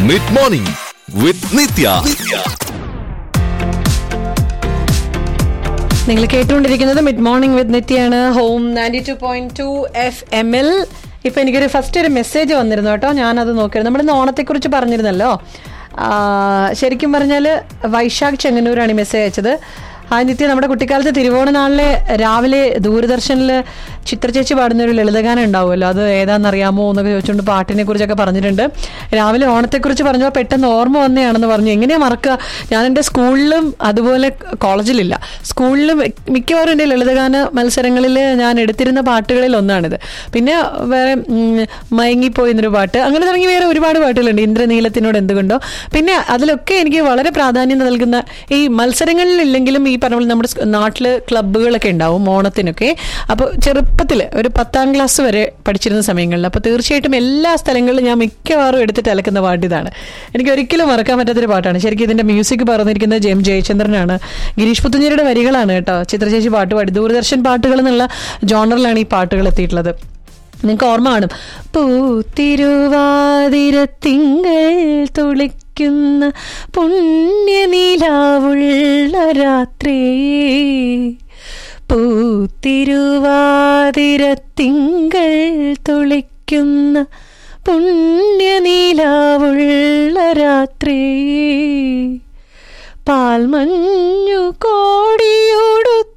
mid morning വിത്ത് നിത്യ നിങ്ങൾ കേട്ടുകൊണ്ടിരിക്കുന്നത് mid morning with നിത്യാണ് home ninety two point two F M L ഇപ്പൊ എനിക്കൊരു ഫസ്റ്റ് ഒരു മെസ്സേജ് വന്നിരുന്നു കേട്ടോ ഞാനത് നോക്കിയിരുന്നു നമ്മൾ ഇന്ന് ഓണത്തെക്കുറിച്ച് പറഞ്ഞിരുന്നല്ലോ ആ, ശരിക്കും പറഞ്ഞാൽ വൈശാഖ് ചെങ്ങന്നൂരാണ് ഈ മെസ്സേജ് അയച്ചത് ആ നിത്യ നമ്മുടെ കുട്ടിക്കാലത്ത് തിരുവോണ നാളിലെ രാവിലെ ദൂരദർശനിൽ ചിത്രചേച്ചി പാടുന്ന ഒരു ലളിതഗാനം ഉണ്ടാവുമല്ലോ അത് ഏതാണെന്നറിയാമോ എന്നൊക്കെ ചോദിച്ചുകൊണ്ട് പാട്ടിനെ കുറിച്ചൊക്കെ പറഞ്ഞിട്ടുണ്ട് രാവിലെ ഓണത്തെക്കുറിച്ച് പറഞ്ഞപ്പോൾ പെട്ടെന്ന് ഓർമ്മ വന്നെയാണെന്ന് പറഞ്ഞു എങ്ങനെയാ മറക്കുക ഞാൻ എൻ്റെ സ്കൂളിലും അതുപോലെ കോളേജിലില്ല സ്കൂളിലും മിക്കവാറും എൻ്റെ ലളിതഗാന മത്സരങ്ങളിൽ ഞാൻ എടുത്തിരുന്ന പാട്ടുകളിൽ ഒന്നാണിത് പിന്നെ വേറെ ഉം, മയങ്ങിപ്പോയി എന്നൊരു പാട്ട് അങ്ങനെ തുടങ്ങി വേറെ ഒരുപാട് പാട്ടുകളുണ്ട് ഇന്ദ്രനീലത്തിനോട് എന്തുകൊണ്ടോ പിന്നെ അതിലൊക്കെ എനിക്ക് വളരെ പ്രാധാന്യം നൽകുന്ന ഈ മത്സരങ്ങളിലില്ലെങ്കിലും ഈ പറഞ്ഞ പോലെ നമ്മുടെ നാട്ടിൽ ക്ലബ്ബുകളൊക്കെ ഉണ്ടാവും ഓണത്തിനൊക്കെ അപ്പോൾ ചെറുപ്പത്തിൽ ഒരു പത്താം ക്ലാസ് വരെ പഠിച്ചിരുന്ന സമയങ്ങളിൽ അപ്പോൾ തീർച്ചയായിട്ടും എല്ലാ സ്ഥലങ്ങളിലും ഞാൻ മിക്കവാറും എടുത്തിട്ട് അലക്കുന്ന പാട്ട് ഇതാണ് എനിക്ക് ഒരിക്കലും മറക്കാൻ പറ്റാത്തൊരു പാട്ടാണ് ശരിക്കും ഇതിന്റെ മ്യൂസിക് പറഞ്ഞിരിക്കുന്നത് ജെയിം ജയചന്ദ്രനാണ് ഗിരീഷ് പുത്തഞ്ചേരിയുടെ വരികളാണ് കേട്ടോ ചിത്രചേച്ചി പാട്ട് പാടി ദൂരദർശൻ പാട്ടുകൾ എന്നുള്ള ജോണറിലാണ് ഈ പാട്ടുകൾ എത്തിയിട്ടുള്ളത് നിങ്ങൾക്ക് ഓർമ്മ കാണും പൂത്തിരുവാതിര തിങ്കൾ തുളിക്കുന്ന പുണ്യനിലാവുള്ള രാത്രി പൂത്തിരുവാതിര തിങ്കൾ തുളിക്കുന്ന പുണ്യനിലാവുള്ള രാത്രി പാൽമഞ്ഞു കോടിയോടു